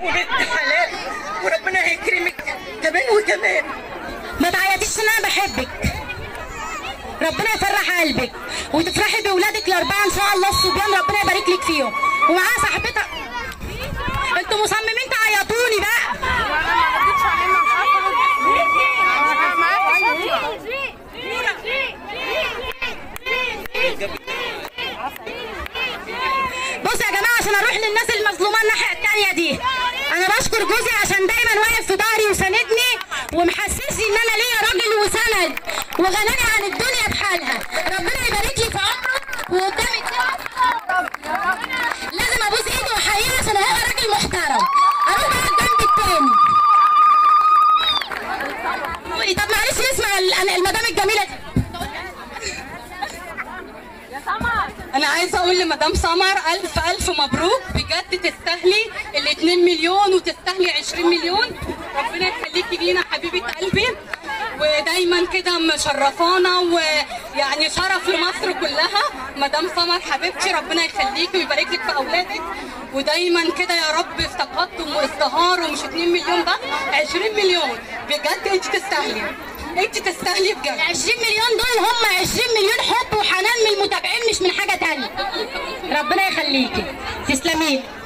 وبنت حلال وربنا هيكرمك كمان وكمان ما تعيطيش ان انا بحبك ربنا يفرح قلبك وتفرحي باولادك الاربعه ان شاء الله الصبيان ربنا يبارك لك فيهم ومعاها صاحبتها انتوا مصممين تعيطوني بقى بصوا يا جماعه عشان اروح للناس المظلومه الناحيه التانيه دي انا بشكر جوزي عشان دايما واقف في ظهري وساندني ومحسسني ان انا ليا راجل وسند وغناني عن الدنيا بحالها ربنا يبارك لي في عمره وقدام الدنيا لازم ابوس ايده واحييه عشان هو راجل محترم اروح بقى الجنب التاني قولي طب معلش نسمع ال- المدام الجميله دي انا عايزه اقول لمدام سمر الف الف مبروك بجد تستاهلي ال 2 مليون وتستاهلي 20 مليون ربنا يخليكي لينا حبيبه قلبي ودايما كده مشرفانا ويعني شرف لمصر كلها مدام سمر حبيبتي ربنا يخليكي ويبارك لك في اولادك ودايما كده يا رب في تقدم وازدهار ومش 2 مليون بس 20 مليون بجد انت تستاهلي انت تستاهلي بجد 20 مليون دول هم 20 مليون حب وحنان من المتابعين مش من حاجه تانية ربنا يخليكي تسلمي